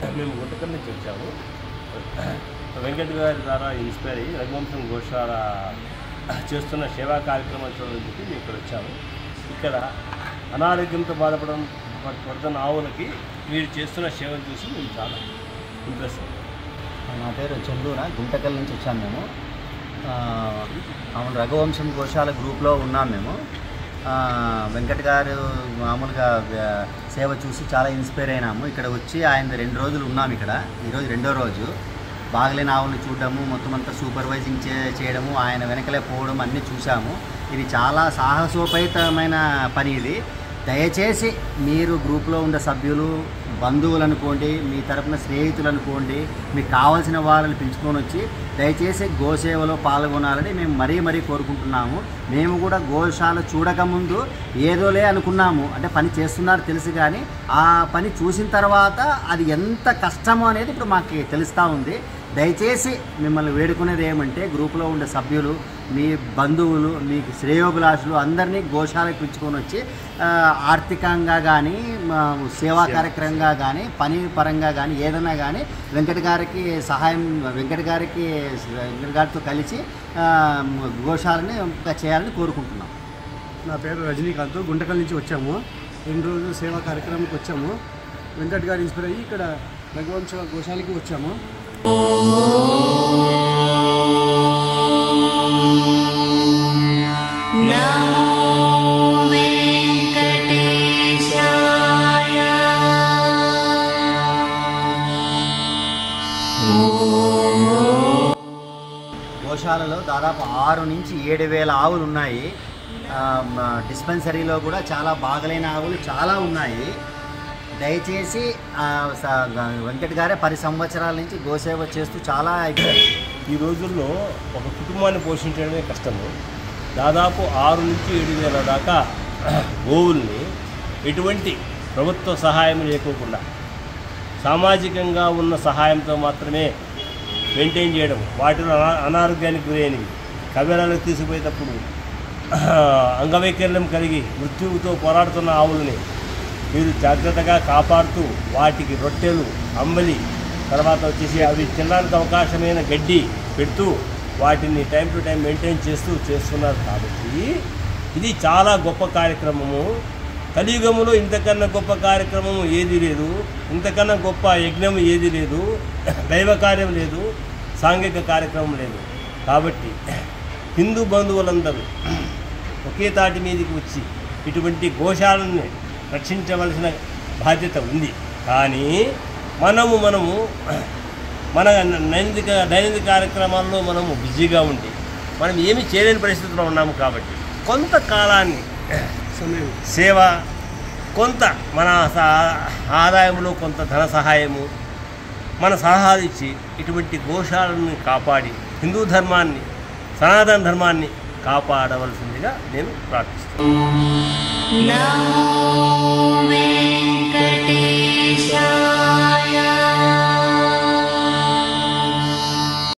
మేము గుంటకల్ నుంచి వచ్చాము వెంకట్ గారి ద్వారా ఇన్స్పైర్ అయ్యి రఘువంశం గోశాల చేస్తున్న సేవా కార్యక్రమం చూడడానికి మేము ఇక్కడ వచ్చాము ఇక్కడ అనారోగ్యంతో బాధపడడం పడుతున్న ఆవులకి మీరు చేస్తున్న సేవలు చూసి మేము చాలా ఇంప్రెస్ అయ్యాం నా పేరు చందూర గుంటకల్ నుంచి వచ్చాము మేము ఆ, అవును రఘువంశం గోశాల గ్రూప్లో ఉన్నాం మేము ఆ, వెంకట్ గారు మామూలుగా ఆ, సేవ చూసి చాలా ఇన్స్పైర్ అయినాము ఇక్కడ వచ్చి ఆయన రెండు రోజులు ఉన్నాం ఇక్కడ ఈరోజు రెండో రోజు బాగలేని ఆవులను చూడడము మొత్తం అంతా సూపర్వైజింగ్ చే చేయడము ఆయన వెనకలే పోవడం అన్నీ చూసాము ఇది చాలా సాహసోపేతమైన పని ఇది దయచేసి మీరు గ్రూప్లో ఉండే సభ్యులు బంధువులు అనుకోండి మీ తరపున స్నేహితులు అనుకోండి మీకు కావాల్సిన వాళ్ళని పిలుచుకొని వచ్చి దయచేసి గోసేవలో పాల్గొనాలని మేము మరీ మరీ కోరుకుంటున్నాము మేము కూడా గోశాల చూడకముందు ఏదోలే అనుకున్నాము అంటే పని చేస్తున్నారు తెలుసు కానీ ఆ పని చూసిన తర్వాత అది ఎంత కష్టమో అనేది ఇప్పుడు మాకు తెలుస్తూ ఉంది దయచేసి మిమ్మల్ని వేడుకునేది ఏమంటే గ్రూపులో ఉండే సభ్యులు మీ బంధువులు మీకు శ్రేయోభిలాషులు అందరినీ గోశాలకు పిలుచుకొని వచ్చి ఆ, ఆర్థికంగా కానీ సేవా కార్యక్రమంగా కానీ పని పరంగా కానీ ఏదైనా కానీ వెంకట గారికి సహాయం వెంకట గారికి వెంకట గారితో కలిసి ఆ, గోశాలని చేయాలని కోరుకుంటున్నాం నా పేరు రజనీకాంత్ గుంటకల్ నుంచి వచ్చాము రెండు రోజులు సేవా కార్యక్రమానికి వచ్చాము వెంకట్ గారు ఇన్స్పైర్ అయ్యి ఇక్కడ రఘువంశ గోశాలకి వచ్చాము గోశాలలో దాదాపు ఆరు నుంచి ఏడు వేల ఆవులు ఉన్నాయి ఆ, మ, డిస్పెన్సరీలో కూడా చాలా బాగలేని ఆవులు చాలా ఉన్నాయి దయచేసి ఆ, స- వెంకట్ గారే పది సంవత్సరాల నుంచి గోసేవ చేస్తూ చాలా ఈ రోజుల్లో ఒక కుటుంబాన్ని పోషించడమే కష్టము దాదాపు ఆరు నుంచి ఏడు వేల దాకా గోవుల్ని ఎటువంటి ప్రభుత్వ సహాయం లేకోకుండా సామాజికంగా ఉన్న సహాయంతో మాత్రమే మెయింటైన్ చేయడం వాటిలో అనా- అనారోగ్యానికి గురైనవి కబేరాలకు తీసుకుపోయేటప్పుడు అంగవైకల్యం కలిగి మృత్యువుతో పోరాడుతున్న ఆవులని మీరు జాగ్రత్తగా కాపాడుతూ వాటికి రొట్టెలు అంబలి తర్వాత వచ్చేసి అవి తినడానికి అవకాశమైన గడ్డి పెడుతూ వాటిని టైం టు టైం మెయింటైన్ చేస్తూ చేస్తున్నారు కాబట్టి ఇది చాలా గొప్ప కార్యక్రమము కలియుగములో ఇంతకన్నా గొప్ప కార్యక్రమం ఏది లేదు ఇంతకన్నా గొప్ప యజ్ఞం ఏది లేదు దైవ కార్యం లేదు సాంఘిక కార్యక్రమం లేదు కాబట్టి హిందూ బంధువులందరూ ఒకే తాటి మీదకి వచ్చి ఇటువంటి గోశాలని రక్షించవలసిన బాధ్యత ఉంది కానీ మనము మనము మన నైతిక దైనందిక కార్యక్రమాల్లో మనము బిజీగా ఉండి మనం ఏమి చేయలేని పరిస్థితిలో ఉన్నాము కాబట్టి కొంతకాలాన్ని సమయం సేవ కొంత మన సా- ఆదాయంలో కొంత ధన సహాయము మన సలహాలు ఇచ్చి ఇటువంటి గోశాలను కాపాడి హిందూ ధర్మాన్ని సనాతన ధర్మాన్ని కాపాడవలసిందిగా నేను ప్రార్థిస్తున్నాను నమో